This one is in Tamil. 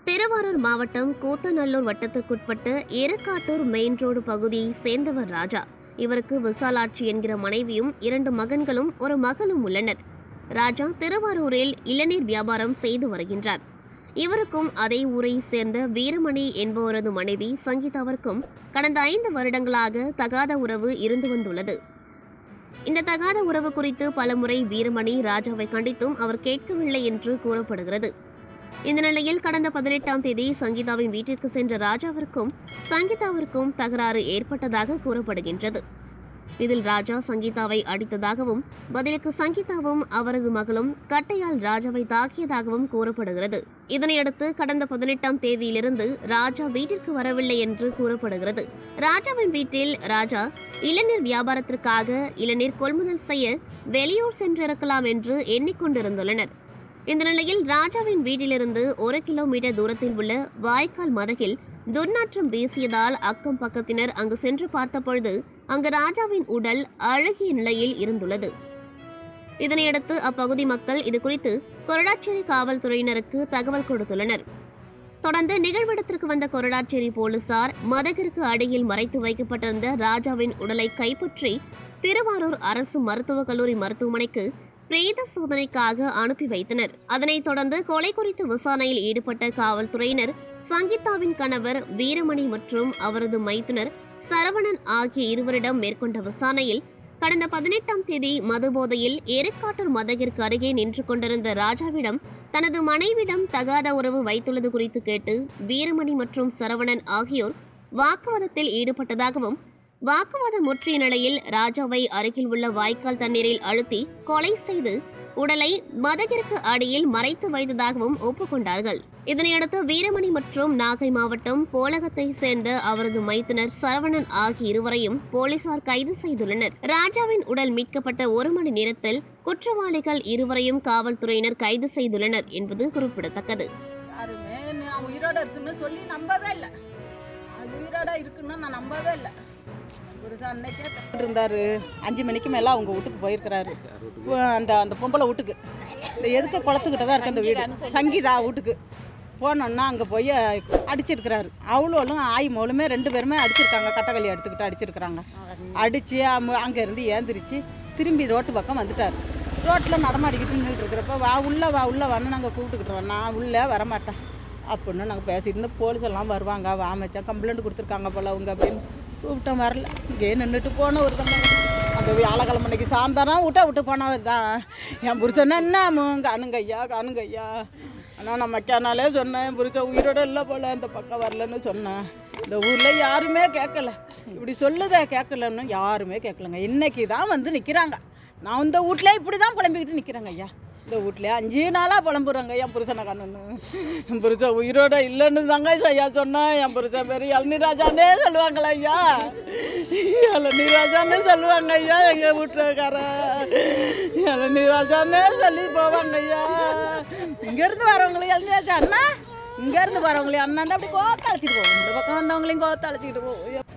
திருவாரூர் மாவட்டம் கூத்தநல்லூர் வட்டத்திற்குட்பட்ட எருக்காட்டூர் மெயின் ரோடு பகுதியை சேர்ந்தவர் ராஜா இவருக்கு விசாலாட்சி என்கிற மனைவியும் இரண்டு மகன்களும் ஒரு மகளும் உள்ளனர் ராஜா திருவாரூரில் இளநீர் வியாபாரம் செய்து வருகின்றார் இவருக்கும் அதே ஊரை சேர்ந்த வீரமணி என்பவரது மனைவி சங்கீதாவிற்கும் கடந்த ஐந்து வருடங்களாக தகாத உறவு இருந்து வந்துள்ளது இந்த தகாத உறவு குறித்து பலமுறை வீரமணி ராஜாவை கண்டித்தும் அவர் கேட்கவில்லை என்று கூறப்படுகிறது இந்த நிலையில் கடந்த பதினெட்டாம் தேதி சங்கீதாவின் வீட்டிற்கு சென்ற ராஜாவிற்கும் சங்கீதாவிற்கும் தகராறு ஏற்பட்டதாக கூறப்படுகின்றது இதில் ராஜா சங்கீதாவை அடித்ததாகவும் பதிலுக்கு சங்கீதாவும் அவரது மகளும் கட்டையால் ராஜாவை தாக்கியதாகவும் கூறப்படுகிறது இதனையடுத்து கடந்த பதினெட்டாம் தேதியிலிருந்து ராஜா வீட்டிற்கு வரவில்லை என்று கூறப்படுகிறது ராஜாவின் வீட்டில் ராஜா இளநீர் வியாபாரத்திற்காக இளநீர் கொள்முதல் செய்ய வெளியூர் சென்றிருக்கலாம் என்று எண்ணிக்கொண்டிருந்துள்ளனர் இந்த நிலையில் ராஜாவின் வீட்டிலிருந்து ஒரு கிலோமீட்டர் தூரத்தில் உள்ள வாய்க்கால் மதகில் துர்நாற்றம் வீசியதால் அக்கம் பக்கத்தினர் அங்கு சென்று பார்த்தபொழுது அங்கு ராஜாவின் உடல் அழுகிய நிலையில் இருந்துள்ளது இதனையடுத்து அப்பகுதி மக்கள் இதுகுறித்து கொரடாச்சேரி காவல்துறையினருக்கு தகவல் கொடுத்துள்ளனர் தொடர்ந்து நிகழ்விடத்திற்கு வந்த கொரடாச்சேரி போலீசார் மதகிற்கு அடியில் மறைத்து வைக்கப்பட்டிருந்த ராஜாவின் உடலை கைப்பற்றி திருவாரூர் அரசு மருத்துவக் கல்லூரி மருத்துவமனைக்கு பிரேத சோதனைக்காக அனுப்பி வைத்தனர் அதனைத் தொடர்ந்து கொலை குறித்த விசாரணையில் ஈடுபட்ட காவல்துறையினர் சங்கீதாவின் கணவர் வீரமணி மற்றும் அவரது மைத்துனர் சரவணன் ஆகிய இருவரிடம் மேற்கொண்ட விசாரணையில் கடந்த பதினெட்டாம் தேதி மதுபோதையில் எருக்காட்டூர் மதகிற்கு அருகே நின்று கொண்டிருந்த ராஜாவிடம் தனது மனைவிடம் தகாத உறவு வைத்துள்ளது குறித்து கேட்டு வீரமணி மற்றும் சரவணன் ஆகியோர் வாக்குவாதத்தில் ஈடுபட்டதாகவும் வாக்குவாதம் முற்றிய நிலையில் ராஜாவை அருகில் உள்ள வாய்க்கால் தண்ணீரில் அழுத்தி கொலை செய்து உடலை மதகிற்கு அடியில் மறைத்து வைத்ததாகவும் ஒப்புக்கொண்டார்கள் இதனையடுத்து வீரமணி மற்றும் நாகை மாவட்டம் போலகத்தை சேர்ந்த அவரது மைத்துனர் சரவணன் ஆகிய இருவரையும் போலீசார் கைது செய்துள்ளனர் ராஜாவின் உடல் மீட்கப்பட்ட ஒரு மணி நேரத்தில் குற்றவாளிகள் இருவரையும் காவல்துறையினர் கைது செய்துள்ளனர் என்பது குறிப்பிடத்தக்கது யாருமே நான் உயிரோட இருக்குன்னு சொல்லி நம்பவே இல்லை அது உயிரோட இருக்குன்னு நான் நம்பவே இல்லை ஒரு அன்னைக்கே இருந்தார் அஞ்சு மணிக்கு மேலே அவங்க வீட்டுக்கு போயிருக்கிறாரு அந்த அந்த பொம்பளை வீட்டுக்கு இந்த எதுக்கு குளத்துக்கிட்ட தான் இருக்கு அந்த வீடு சங்கீதா வீட்டுக்கு போனோன்னா அங்கே போய் அடிச்சிருக்கிறாரு அவளும் ஆய் மவளுமே ரெண்டு பேருமே அடிச்சிருக்காங்க கட்டகளி எடுத்துக்கிட்டு அடிச்சிருக்கிறாங்க அடித்து அங்கேருந்து ஏந்திரிச்சு திரும்பி ரோட்டு பக்கம் வந்துட்டார் ரோட்டில் நடமாடிக்கிட்டு நின்றுட்டு இருக்கிறப்ப வா உள்ளே வா உள்ளே வான்னு நாங்கள் கூப்பிட்டுக்கிட்டு நான் உள்ளே வரமாட்டேன் அப்படின்னு நாங்கள் பேசிட்டு இருந்தோம் போலீஸ் எல்லாம் வருவாங்க வா மச்சான் கம்ப்ளைண்ட் கொடுத்துருக்காங்க போல அவங்க அப்படின்னு கூப்பிட்டோம் வரல இங்கே நின்றுட்டு போன ஒரு தம்பி அந்த வியாழக்கிழமை அன்னைக்கு சாயந்தரம் விட்டா விட்டு போனவர் தான் என் புருஷன் என்ன காணுங்க ஐயா காணுங்க ஐயா ஆனால் நான் மக்கானாலே சொன்னேன் என் புருஷன் உயிரோட இல்லை போல இந்த பக்கம் வரலன்னு சொன்னேன் இந்த ஊரில் யாருமே கேட்கல இப்படி சொல்லுதே கேட்கலன்னு யாருமே கேட்கலங்க இன்னைக்கு தான் வந்து நிற்கிறாங்க நான் இந்த வீட்டில் இப்படி தான் புலம்பிக்கிட்டு நிற்கிறேங்க ஐயா இந்த வீட்ல அஞ்சு நாளாக புலம்புறாங்க என் புருஷனை கண்ணு என் புருஷன் உயிரோட இல்லைன்னு தாங்க ஐயா சொன்னேன் என் புருஷன் பேர் இளநீ ராஜானே சொல்லுவாங்களா ஐயா இளநீ ராஜானே சொல்லுவாங்க ஐயா எங்கள் வீட்டுக்கார இளநீ ராஜானே சொல்லி போவாங்க ஐயா இங்கேருந்து வரவங்களே இளநீ ராஜா அண்ணா இங்கேருந்து வரவங்களே அண்ணாண்டா அப்படி கோத்த அழைச்சிட்டு போவோம் இந்த பக்கம் வந்தவங்களையும் கோத்த அழைச்சிக்கிட்டு போவோம்